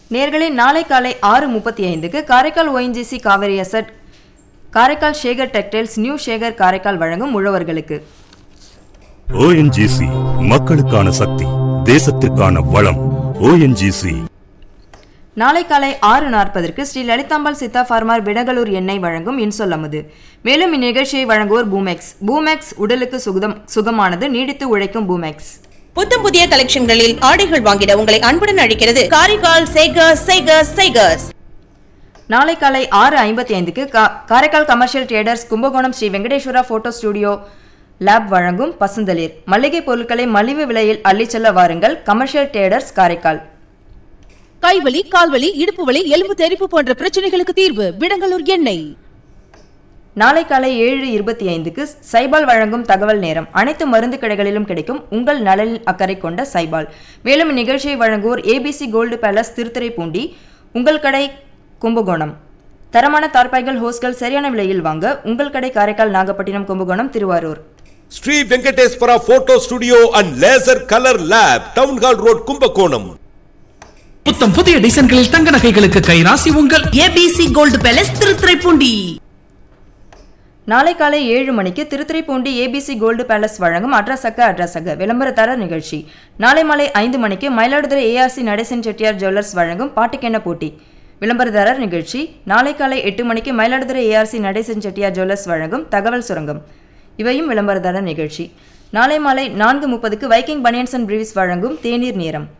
நேர்களே நாளை காலை ஆறு முப்பத்தி ஐந்துக்கு Karaikal ONGC Kaveri asset Karaikal Shekar textiles new Shekar Karaikal வழங்கும் உழவர்களுக்கு ஓஎன்ஜிசி மக்களுக்கான சக்தி தேசத்திற்கான வளம் ஓஎன்ஜிசி நாளை காலை ஆறு நாற்பதற்கு ஸ்ரீ லலிதாம்பாள் சித்தா ஃபார்மார் விடகலூர் எண்ணெய் வழங்கும் இன்சொல் அமுது மேலும் இந்நிகழ்ச்சியை வழங்குவோர் பூமெக்ஸ் பூமெக்ஸ் உடலுக்கு சுகம் சுகமானது நீடித்து உழைக்கும் பூமெக்ஸ் புத்தம் புதிய கலெக்ஷன்களில் ஆடைகள் வாங்கிட உங்களை அன்புடன் அழைக்கிறது காரைக்கால் சேகர்ஸ் சேகர்ஸ் சேகர்ஸ் நாளை காலை ஆறு ஐம்பத்தி ஐந்துக்கு கா- Karaikal commercial traders Kumbakonam Sri Venkateswara photo studio lab வழங்கும் பசுந்தளிர் மளிகை பொருட்களை மலிவு விலையில் அள்ளிச் செல்ல வாருங்கள் கமர்ஷியல் ட்ரேடர்ஸ் காரைக்கால் கைவலி கால்வலி இடுப்பு வலி எலும்பு தெறிப்பு போன்ற பிரச்சனைகளுக்கு தீர்வு விடங்கலூர் எண்ணெய் நாளை காலை ஏழு இருபத்தி ஐந்துக்கு சைபால் வழங்கும் தகவல் நேரம் அனைத்து மருந்து கடைகளிலும் கிடைக்கும் உங்கள் நலனில் அக்கறை கொண்ட சைபால் மேலும் இந்நிகழ்ச்சியை வழங்குவோர் ஏபிசி கோல்டு பேலஸ் திருத்துறைப்பூண்டி உங்கள் கடை கும்பகோணம் தரமான தார்பாய்கள் ஹோஸ்கள் சரியான விலையில் வாங்க உங்கள் கடை Karaikal Nagapattinam Kumbakonam Thiruvarur Sri Venkateswara photo studio and laser colour lab town hall road Kumbakonam புத்தம் புதிய டிசைன்களில் தங்க நகைகளுக்கு கைராசி உங்கள் ஏபிசி கோல்டு பேலஸ் திருத்துறைப்பூண்டி நாளை காலை ஏழு மணிக்கு திருத்துறைப்பூண்டி ஏபிசி கோல்டு பேலஸ் வழங்கும் அட்ரஸக்க அட்ரஸக விளம்பரதாரர் நிகழ்ச்சி நாளை மாலை ஐந்து மணிக்கு மயிலாடுதுறை ஏஆர்சி நடேசன் செட்டியார் ஜுவல்லர்ஸ் வழங்கும் பாட்டுக்கென்ன போட்டி விளம்பரதாரர் நிகழ்ச்சி நாளை காலை எட்டு மணிக்கு மயிலாடுதுறை ஏஆர்சி நடேசன் செட்டியார் ஜுவல்லர்ஸ் வழங்கும் தகவல் சுரங்கம் இவையும் விளம்பரதாரர் நிகழ்ச்சி நாளை மாலை நான்கு முப்பதுக்கு வைக்கிங் பனியன்ஸ் அண்ட் பிரீவ்ஸ் வழங்கும் தேநீர் நேரம்